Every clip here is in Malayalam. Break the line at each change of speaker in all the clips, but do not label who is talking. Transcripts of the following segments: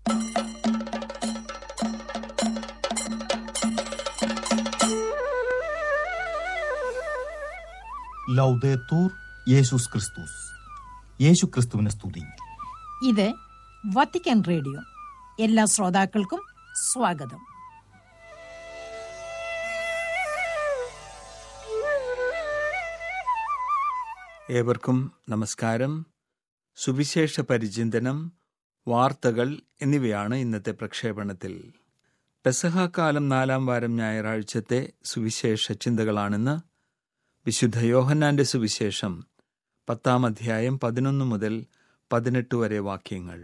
ലൗദേത്തൂർ യേശുസ് ക്രിസ്തുസ് യേശു ക്രിസ്തുവിനെ സ്തുതി
ഇത് വത്തിക്കാൻ റേഡിയോ എല്ലാ ശ്രോതാക്കൾക്കും സ്വാഗതം
ഏവർക്കും നമസ്കാരം സുവിശേഷ പരിചിന്തനം വാർത്തകൾ എന്നിവയാണ് ഇന്നത്തെ പ്രക്ഷേപണത്തിൽ പെസഹ കാലം നാലാം വാരം ഞായറാഴ്ചത്തെ സുവിശേഷ ചിന്തകളാണെന്ന് വിശുദ്ധ യോഹന്നാന്റെ സുവിശേഷം പത്താം അധ്യായം പതിനൊന്ന് മുതൽ പതിനെട്ട് വരെ വാക്യങ്ങൾ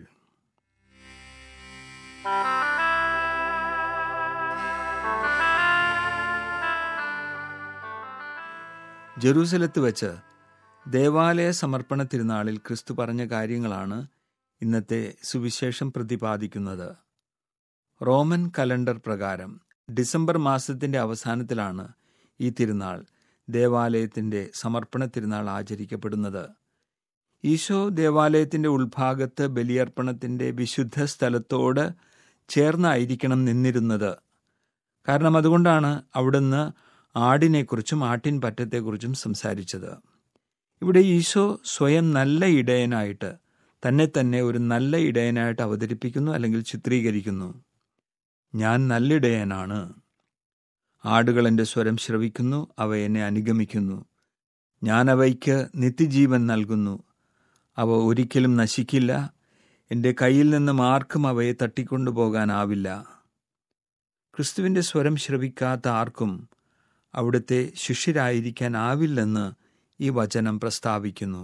ജെറൂസലത്ത് വെച്ച് ദേവാലയ സമർപ്പണ തിരുനാളിൽ ക്രിസ്തു പറഞ്ഞ കാര്യങ്ങളാണ് ഇന്നത്തെ സുവിശേഷം പ്രതിപാദിക്കുന്നത് റോമൻ കലണ്ടർ പ്രകാരം ഡിസംബർ മാസത്തിന്റെ അവസാനത്തിലാണ് ഈ തിരുനാൾ ദേവാലയത്തിന്റെ സമർപ്പണ തിരുനാൾ ആചരിക്കപ്പെടുന്നത് ഈശോ ദേവാലയത്തിന്റെ ഉൾഭാഗത്ത് ബലിയർപ്പണത്തിന്റെ വിശുദ്ധ സ്ഥലത്തോട് ചേർന്നായിരിക്കണം നിന്നിരുന്നത് കാരണം അതുകൊണ്ടാണ് അവിടുന്ന് ആടിനെക്കുറിച്ചും ആട്ടിൻ പറ്റത്തെക്കുറിച്ചും സംസാരിച്ചത് ഇവിടെ ഈശോ സ്വയം നല്ല ഇടയനായിട്ട് തന്നെ തന്നെ ഒരു നല്ല ഇടയനായിട്ട് അവതരിപ്പിക്കുന്നു അല്ലെങ്കിൽ ചിത്രീകരിക്കുന്നു ഞാൻ നല്ലിടയനാണ് ആടുകൾ എൻ്റെ സ്വരം ശ്രവിക്കുന്നു അവ എന്നെ അനുഗമിക്കുന്നു ഞാൻ അവയ്ക്ക് നിത്യജീവൻ നൽകുന്നു അവ ഒരിക്കലും നശിക്കില്ല എൻ്റെ കയ്യിൽ നിന്നും ആർക്കും അവയെ തട്ടിക്കൊണ്ടുപോകാനാവില്ല ക്രിസ്തുവിൻ്റെ സ്വരം ശ്രവിക്കാത്ത ആർക്കും അവിടുത്തെ ശിഷ്യരായിരിക്കാനാവില്ലെന്ന് ഈ വചനം പ്രസ്താവിക്കുന്നു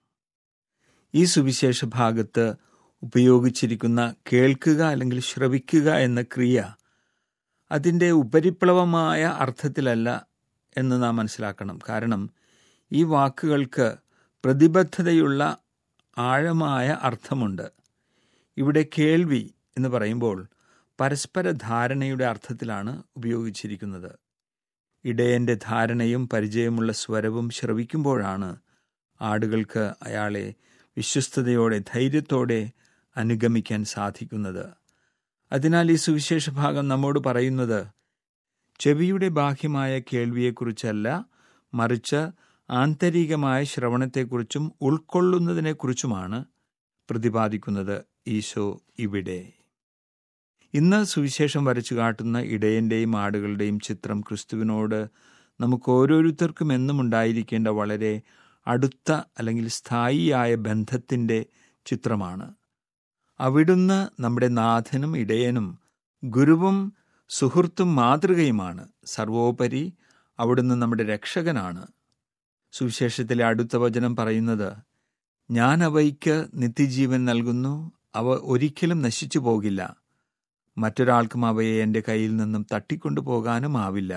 ഈ സുവിശേഷ ഭാഗത്ത് ഉപയോഗിച്ചിരിക്കുന്ന കേൾക്കുക അല്ലെങ്കിൽ ശ്രവിക്കുക എന്ന ക്രിയ അതിൻ്റെ ഉപരിപ്ലവമായ അർത്ഥത്തിലല്ല എന്ന് നാം മനസ്സിലാക്കണം കാരണം ഈ വാക്കുകൾക്ക് പ്രതിബദ്ധതയുള്ള ആഴമായ അർത്ഥമുണ്ട് ഇവിടെ കേൾവി എന്ന് പറയുമ്പോൾ പരസ്പര ധാരണയുടെ അർത്ഥത്തിലാണ് ഉപയോഗിച്ചിരിക്കുന്നത് ഇടയന്റെ ധാരണയും പരിചയമുള്ള സ്വരവും ശ്രവിക്കുമ്പോഴാണ് ആടുകൾക്ക് അയാളെ വിശ്വസ്തയോടെ ധൈര്യത്തോടെ അനുഗമിക്കാൻ സാധിക്കുന്നത് അതിനാൽ ഈ സുവിശേഷ ഭാഗം നമ്മോട് പറയുന്നത് ചെവിയുടെ ബാഹ്യമായ കേൾവിയെക്കുറിച്ചല്ല മറിച്ച് ആന്തരികമായ ശ്രവണത്തെക്കുറിച്ചും ഉൾക്കൊള്ളുന്നതിനെക്കുറിച്ചുമാണ് പ്രതിപാദിക്കുന്നത് ഈശോ ഇവിടെ ഇന്ന് സുവിശേഷം വരച്ചു കാട്ടുന്ന ഇടയന്റെയും ആടുകളുടെയും ചിത്രം ക്രിസ്തുവിനോട് നമുക്ക് ഓരോരുത്തർക്കും എന്നും ഉണ്ടായിരിക്കേണ്ട വളരെ അടുത്ത അല്ലെങ്കിൽ സ്ഥായിയായ ബന്ധത്തിൻ്റെ ചിത്രമാണ് അവിടുന്ന് നമ്മുടെ നാഥനും ഇടയനും ഗുരുവും സുഹൃത്തും മാതൃകയുമാണ് സർവോപരി അവിടുന്ന് നമ്മുടെ രക്ഷകനാണ് സുവിശേഷത്തിലെ അടുത്ത വചനം പറയുന്നത് ഞാൻ അവയ്ക്ക് നിത്യജീവൻ നൽകുന്നു അവ ഒരിക്കലും നശിച്ചു പോകില്ല മറ്റൊരാൾക്കും അവയെ എൻ്റെ കയ്യിൽ നിന്നും തട്ടിക്കൊണ്ടു പോകാനും ആവില്ല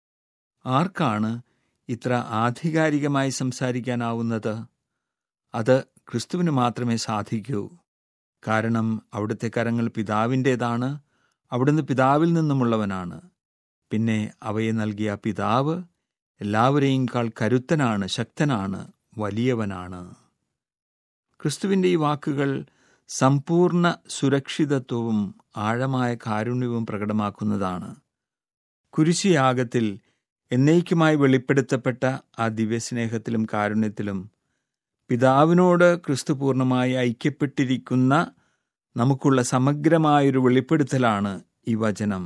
ആർക്കാണ് ഇത്ര ആധികാരികമായി സംസാരിക്കാനാവുന്നത് അത് ക്രിസ്തുവിന് മാത്രമേ സാധിക്കൂ കാരണം അവിടുത്തെ കരങ്ങൾ പിതാവിൻ്റേതാണ് അവിടുന്ന് പിതാവിൽ നിന്നുമുള്ളവനാണ് പിന്നെ അവയെ നൽകിയ പിതാവ് എല്ലാവരെയും കാൾ കരുത്തനാണ് ശക്തനാണ് വലിയവനാണ് ക്രിസ്തുവിൻ്റെ ഈ വാക്കുകൾ സമ്പൂർണ്ണ സുരക്ഷിതത്വവും ആഴമായ കാരുണ്യവും പ്രകടമാക്കുന്നതാണ് കുരിശിയാഗത്തിൽ എന്നേക്കുമായി വെളിപ്പെടുത്തപ്പെട്ട ആ ദിവ്യസ്നേഹത്തിലും കാരുണ്യത്തിലും പിതാവിനോട് ക്രിസ്തു പൂർണ്ണമായി ഐക്യപ്പെട്ടിരിക്കുന്ന നമുക്കുള്ള സമഗ്രമായൊരു വെളിപ്പെടുത്തലാണ് ഈ വചനം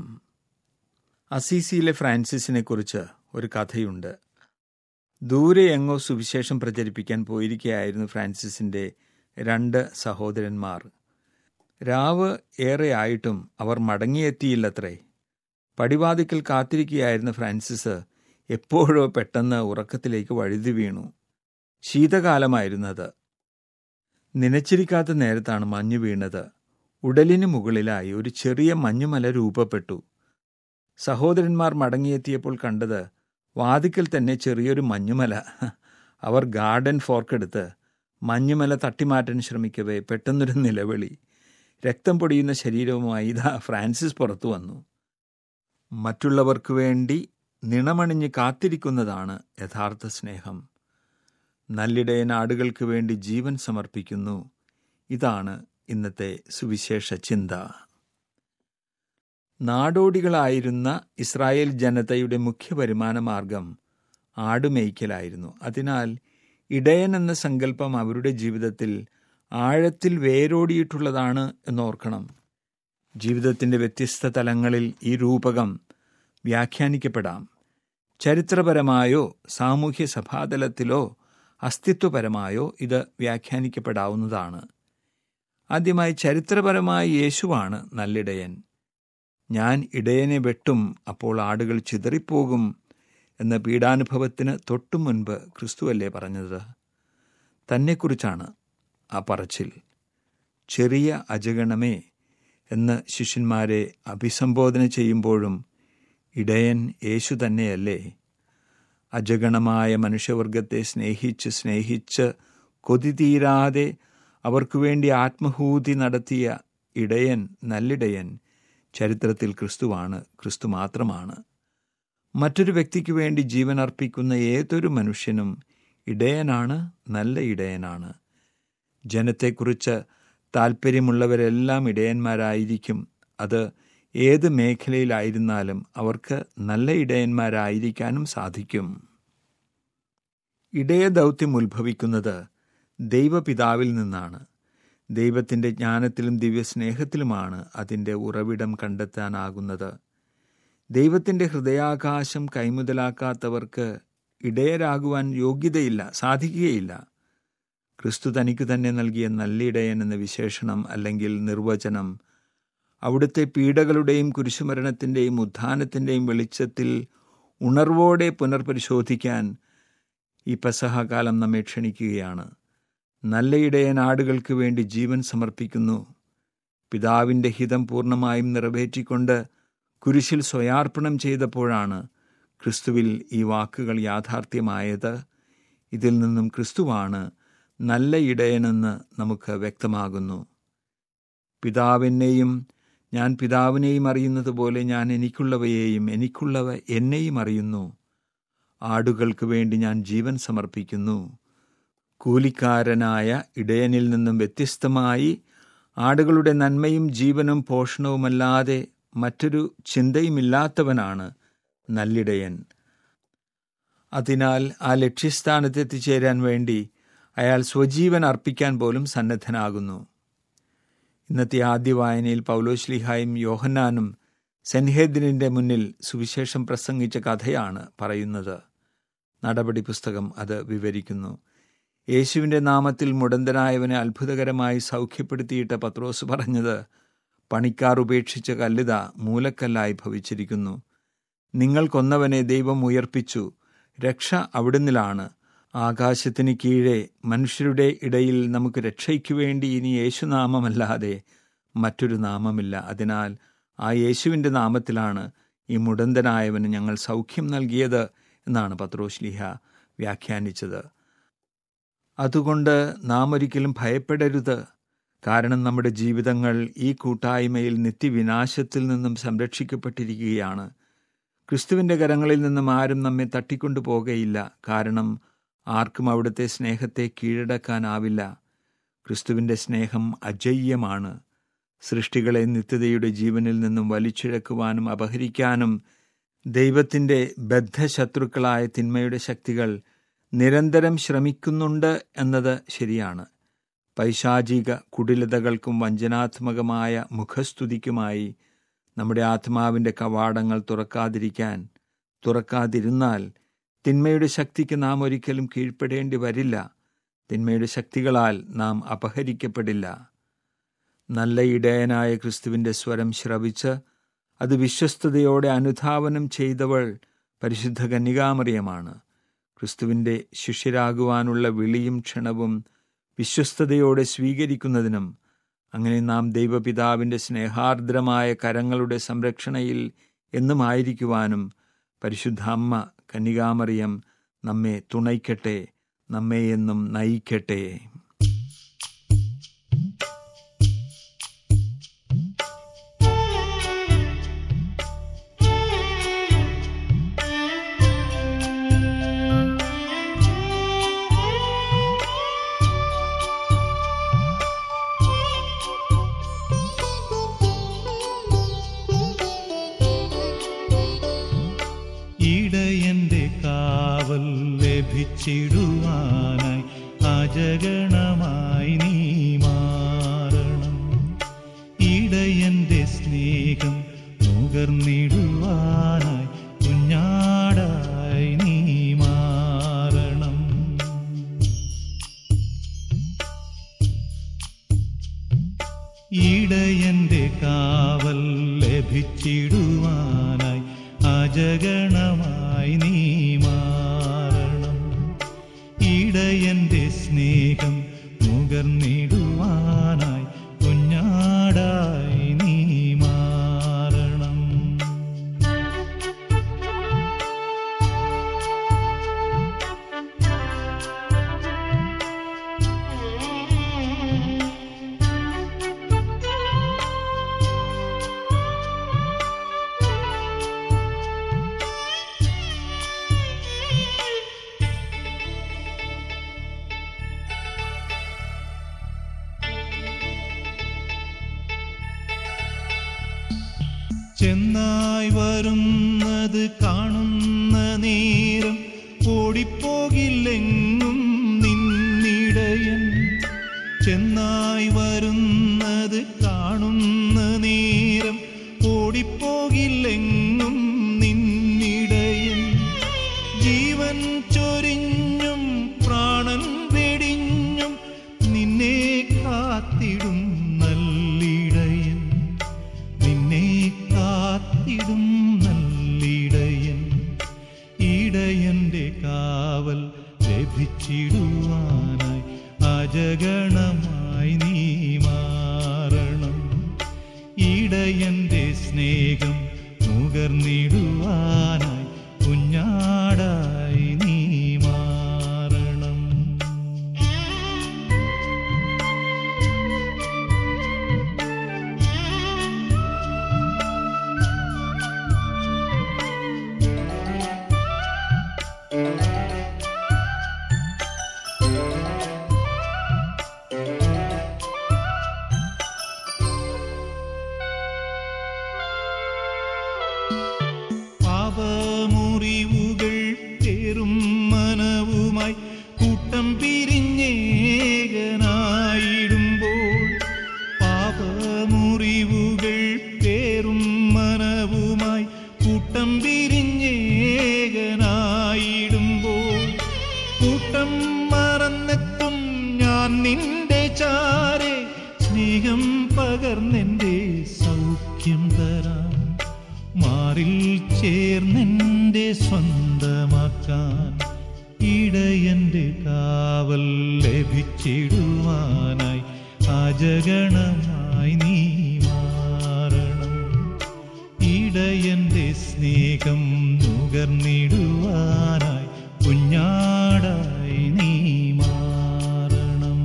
അസീസിയിലെ ഫ്രാൻസിസിനെ കുറിച്ച് ഒരു കഥയുണ്ട് ദൂരെ എങ്ങോ സുവിശേഷം പ്രചരിപ്പിക്കാൻ പോയിരിക്കുകയായിരുന്നു ഫ്രാൻസിസിന്റെ രണ്ട് സഹോദരന്മാർ രാവ് ഏറെയായിട്ടും അവർ മടങ്ങിയെത്തിയില്ലത്രേ പടിവാതിക്കൽ കാത്തിരിക്കുകയായിരുന്ന ഫ്രാൻസിസ് എപ്പോഴോ പെട്ടെന്ന് ഉറക്കത്തിലേക്ക് വഴുതി വീണു ശീതകാലമായിരുന്നത് നനച്ചിരിക്കാത്ത നേരത്താണ് മഞ്ഞു വീണത് ഉടലിന് മുകളിലായി ഒരു ചെറിയ മഞ്ഞുമല രൂപപ്പെട്ടു സഹോദരന്മാർ മടങ്ങിയെത്തിയപ്പോൾ കണ്ടത് വാതിക്കൽ തന്നെ ചെറിയൊരു മഞ്ഞുമല അവർ ഗാർഡൻ ഫോർക്കെടുത്ത് മഞ്ഞുമല തട്ടിമാറ്റാൻ ശ്രമിക്കവേ പെട്ടെന്നൊരു നിലവിളി രക്തം പൊടിയുന്ന ശരീരവുമായി ഇതാ ഫ്രാൻസിസ് പുറത്തു വന്നു മറ്റുള്ളവർക്ക് വേണ്ടി നിണമണിഞ്ഞ് കാത്തിരിക്കുന്നതാണ് യഥാർത്ഥ സ്നേഹം നല്ലിടയൻ ആടുകൾക്ക് വേണ്ടി ജീവൻ സമർപ്പിക്കുന്നു ഇതാണ് ഇന്നത്തെ സുവിശേഷ ചിന്ത നാടോടികളായിരുന്ന ഇസ്രായേൽ ജനതയുടെ മുഖ്യ വരുമാന മാർഗം ആടുമേയ്ക്കലായിരുന്നു അതിനാൽ ഇടയൻ എന്ന സങ്കല്പം അവരുടെ ജീവിതത്തിൽ ആഴത്തിൽ വേരോടിയിട്ടുള്ളതാണ് എന്നോർക്കണം ജീവിതത്തിൻ്റെ വ്യത്യസ്ത തലങ്ങളിൽ ഈ രൂപകം വ്യാഖ്യാനിക്കപ്പെടാം ചരിത്രപരമായോ സാമൂഹ്യ സഭാതലത്തിലോ അസ്തിത്വപരമായോ ഇത് വ്യാഖ്യാനിക്കപ്പെടാവുന്നതാണ് ആദ്യമായി ചരിത്രപരമായി യേശുവാണ് നല്ലിടയൻ ഞാൻ ഇടയനെ വെട്ടും അപ്പോൾ ആടുകൾ ചിതറിപ്പോകും എന്ന പീഡാനുഭവത്തിന് തൊട്ടു മുൻപ് ക്രിസ്തുവല്ലേ പറഞ്ഞത് തന്നെക്കുറിച്ചാണ് ആ പറച്ചിൽ ചെറിയ അജഗണമേ എന്ന് ശിഷ്യന്മാരെ അഭിസംബോധന ചെയ്യുമ്പോഴും ഇടയൻ യേശു തന്നെയല്ലേ അജഗണമായ മനുഷ്യവർഗത്തെ സ്നേഹിച്ച് സ്നേഹിച്ച് കൊതി തീരാതെ അവർക്കു വേണ്ടി ആത്മഹൂതി നടത്തിയ ഇടയൻ നല്ലിടയൻ ചരിത്രത്തിൽ ക്രിസ്തുവാണ് ക്രിസ്തു മാത്രമാണ് മറ്റൊരു വ്യക്തിക്ക് വേണ്ടി ജീവൻ അർപ്പിക്കുന്ന ഏതൊരു മനുഷ്യനും ഇടയനാണ് നല്ല ഇടയനാണ് ജനത്തെക്കുറിച്ച് താൽപ്പര്യമുള്ളവരെല്ലാം ഇടയന്മാരായിരിക്കും അത് ഏത് മേഖലയിലായിരുന്നാലും അവർക്ക് നല്ല ഇടയന്മാരായിരിക്കാനും സാധിക്കും ഇടയദൗത്യം ഉത്ഭവിക്കുന്നത് ദൈവപിതാവിൽ നിന്നാണ് ദൈവത്തിൻ്റെ ജ്ഞാനത്തിലും ദിവ്യസ്നേഹത്തിലുമാണ് അതിൻ്റെ ഉറവിടം കണ്ടെത്താനാകുന്നത് ദൈവത്തിൻ്റെ ഹൃദയാകാശം കൈമുതലാക്കാത്തവർക്ക് ഇടയരാകുവാൻ യോഗ്യതയില്ല സാധിക്കുകയില്ല ക്രിസ്തു തനിക്ക് തന്നെ നൽകിയ നല്ലിടയൻ എന്ന വിശേഷണം അല്ലെങ്കിൽ നിർവചനം അവിടുത്തെ പീഡകളുടെയും കുരിശുമരണത്തിൻ്റെയും ഉത്ഥാനത്തിൻ്റെയും വെളിച്ചത്തിൽ ഉണർവോടെ പുനർപരിശോധിക്കാൻ ഈ പസഹകാലം നമ്മെ ക്ഷണിക്കുകയാണ് നല്ല ഇടയൻ ആടുകൾക്ക് വേണ്ടി ജീവൻ സമർപ്പിക്കുന്നു പിതാവിൻ്റെ ഹിതം പൂർണ്ണമായും നിറവേറ്റിക്കൊണ്ട് കുരിശിൽ സ്വയാർപ്പണം ചെയ്തപ്പോഴാണ് ക്രിസ്തുവിൽ ഈ വാക്കുകൾ യാഥാർത്ഥ്യമായത് ഇതിൽ നിന്നും ക്രിസ്തുവാണ് നല്ല ഇടയനെന്ന് നമുക്ക് വ്യക്തമാകുന്നു പിതാവിനെയും ഞാൻ പിതാവിനെയും അറിയുന്നത് പോലെ ഞാൻ എനിക്കുള്ളവയെയും എനിക്കുള്ളവ എന്നെയും അറിയുന്നു ആടുകൾക്ക് വേണ്ടി ഞാൻ ജീവൻ സമർപ്പിക്കുന്നു കൂലിക്കാരനായ ഇടയനിൽ നിന്നും വ്യത്യസ്തമായി ആടുകളുടെ നന്മയും ജീവനും പോഷണവുമല്ലാതെ മറ്റൊരു ചിന്തയുമില്ലാത്തവനാണ് നല്ലിടയൻ അതിനാൽ ആ ലക്ഷ്യസ്ഥാനത്ത് എത്തിച്ചേരാൻ വേണ്ടി അയാൾ സ്വജീവൻ അർപ്പിക്കാൻ പോലും സന്നദ്ധനാകുന്നു ഇന്നത്തെ ആദ്യ വായനയിൽ പൗലോശ്ലിഹായും യോഹന്നാനും സെൻഹേദ്രിൻ്റെ മുന്നിൽ സുവിശേഷം പ്രസംഗിച്ച കഥയാണ് പറയുന്നത് നടപടി പുസ്തകം അത് വിവരിക്കുന്നു യേശുവിൻ്റെ നാമത്തിൽ മുടന്തനായവനെ അത്ഭുതകരമായി സൗഖ്യപ്പെടുത്തിയിട്ട പത്രോസ് പറഞ്ഞത് പണിക്കാർ ഉപേക്ഷിച്ച കല്ലിത മൂലക്കല്ലായി ഭവിച്ചിരിക്കുന്നു നിങ്ങൾ കൊന്നവനെ ദൈവം ഉയർപ്പിച്ചു രക്ഷ അവിടുന്നിലാണ് ആകാശത്തിന് കീഴെ മനുഷ്യരുടെ ഇടയിൽ നമുക്ക് രക്ഷയ്ക്കു വേണ്ടി ഇനി യേശുനാമമല്ലാതെ മറ്റൊരു നാമമില്ല അതിനാൽ ആ യേശുവിൻ്റെ നാമത്തിലാണ് ഈ മുടന്തനായവന് ഞങ്ങൾ സൗഖ്യം നൽകിയത് എന്നാണ് പത്രോശ്ലിഹ വ്യാഖ്യാനിച്ചത് അതുകൊണ്ട് നാം ഒരിക്കലും ഭയപ്പെടരുത് കാരണം നമ്മുടെ ജീവിതങ്ങൾ ഈ കൂട്ടായ്മയിൽ നിത്യവിനാശത്തിൽ നിന്നും സംരക്ഷിക്കപ്പെട്ടിരിക്കുകയാണ് ക്രിസ്തുവിൻ്റെ കരങ്ങളിൽ നിന്നും ആരും നമ്മെ തട്ടിക്കൊണ്ടു പോകുകയില്ല കാരണം ആർക്കും അവിടുത്തെ സ്നേഹത്തെ കീഴടക്കാനാവില്ല ക്രിസ്തുവിൻ്റെ സ്നേഹം അജയ്യമാണ് സൃഷ്ടികളെ നിത്യതയുടെ ജീവനിൽ നിന്നും വലിച്ചിഴക്കുവാനും അപഹരിക്കാനും ദൈവത്തിൻ്റെ ബദ്ധശത്രുക്കളായ തിന്മയുടെ ശക്തികൾ നിരന്തരം ശ്രമിക്കുന്നുണ്ട് എന്നത് ശരിയാണ് പൈശാചിക കുടിലതകൾക്കും വഞ്ചനാത്മകമായ മുഖസ്തുതിക്കുമായി നമ്മുടെ ആത്മാവിൻ്റെ കവാടങ്ങൾ തുറക്കാതിരിക്കാൻ തുറക്കാതിരുന്നാൽ തിന്മയുടെ ശക്തിക്ക് നാം ഒരിക്കലും കീഴ്പ്പെടേണ്ടി വരില്ല തിന്മയുടെ ശക്തികളാൽ നാം അപഹരിക്കപ്പെടില്ല നല്ല ഇടയനായ ക്രിസ്തുവിൻ്റെ സ്വരം ശ്രവിച്ച് അത് വിശ്വസ്തയോടെ അനുധാവനം ചെയ്തവൾ പരിശുദ്ധ കന്യകാമറിയമാണ് ക്രിസ്തുവിൻ്റെ ശിഷ്യരാകുവാനുള്ള വിളിയും ക്ഷണവും വിശ്വസ്തയോടെ സ്വീകരിക്കുന്നതിനും അങ്ങനെ നാം ദൈവപിതാവിൻ്റെ സ്നേഹാർദ്രമായ കരങ്ങളുടെ സംരക്ഷണയിൽ എന്നുമായിരിക്കുവാനും പരിശുദ്ധ അമ്മ കന്യകാമറിയം നമ്മെ തുണയ്ക്കട്ടെ നമ്മെ എന്നും നയിക്കട്ടെ
ലഭിച്ചിടുവാനായി അജഗണമായി നീ മാറണം ഇടയന്റെ സ്നേഹം നുകർന്നിടുവാനായി കുഞ്ഞാടായി നീ മാറണം ഇടയന്റെ കാവൽ ലഭിച്ചിടുവാനായി അജഗണമായി നീ മാറണം ഇടയന്റെ സ്നേഹം നുകർന്നിടുവാനായി കുഞ്ഞാടായി നീ മാറണം ചെന്നായി വരുന്നത് കാണുന്ന നേരം ഓടിപ്പോകില്ലെങ്ങും നിന്നിടയൻ ചെന്നായി വരുന്നത് കാണുന്ന നേരം ഓടിപ്പോകില്ലെങ്ങും നിന്നിടയൻ ജീവൻ ചൊരിഞ്ഞും പ്രാണൻ വെടിഞ്ഞും നിന്നെ കാത്തിടും നല്ലിടയൻ നിന്നെ കാത്തിടും നല്ലിടയൻ ഇടയന്റെ കാവൽ ലഭിച്ചിടുവാനായി അജഗണമായി നീ മാറണം ഇടയന്റെ സ്നേഹം നുകർന്നിടുവാനായി കുഞ്ഞാടായി നീ മാറണം പാപമുറിവുകൾ പേറും മനവുമായി കൂട്ടം പിരിഞ്ഞേകനായിടുമ്പോൾ പാപമുറിവുകൾ പേറും മനവുമായി കൂട്ടം പിരിഞ്ഞേകനായിടുമ്പോൾ കൂട്ടം മറന്നെത്തും ഞാൻ നിന്റെ ചാരെ സ്നേഹം പകർന്നെന്റെ സൗഖ്യം തരാം മാറിൽ ചേർന്നെന്റെ സ്വന്തമാക്കാൻ ഇടയന്റെ കാവൽ ലഭിച്ചിടുവാനായി അജഗണമായി നീ മാറണം ഇടയന്റെ സ്നേഹം നുകർന്നിടുവാനായി കുഞ്ഞാടായി നീ മാറണം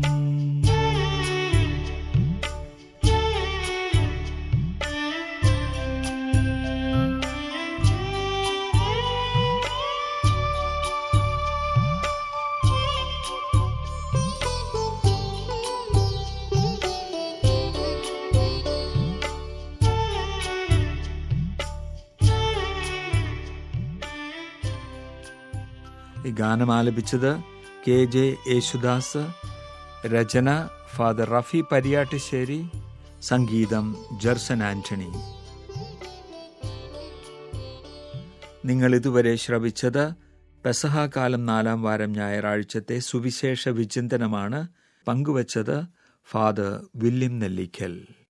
ഈ ഗാനം ആലപിച്ചത് കെ ജെ യേശുദാസ് രചന ഫാദർ റഫി പരിയാട്ടിശ്ശേരി സംഗീതം ജർസൻ ആന്റണി നിങ്ങൾ ഇതുവരെ ശ്രവിച്ചത് പെസഹാകാലം നാലാം വാരം ഞായറാഴ്ചത്തെ സുവിശേഷ വിചിന്തനമാണ് പങ്കുവച്ചത് ഫാദർ വില്യം നെല്ലിക്കൽ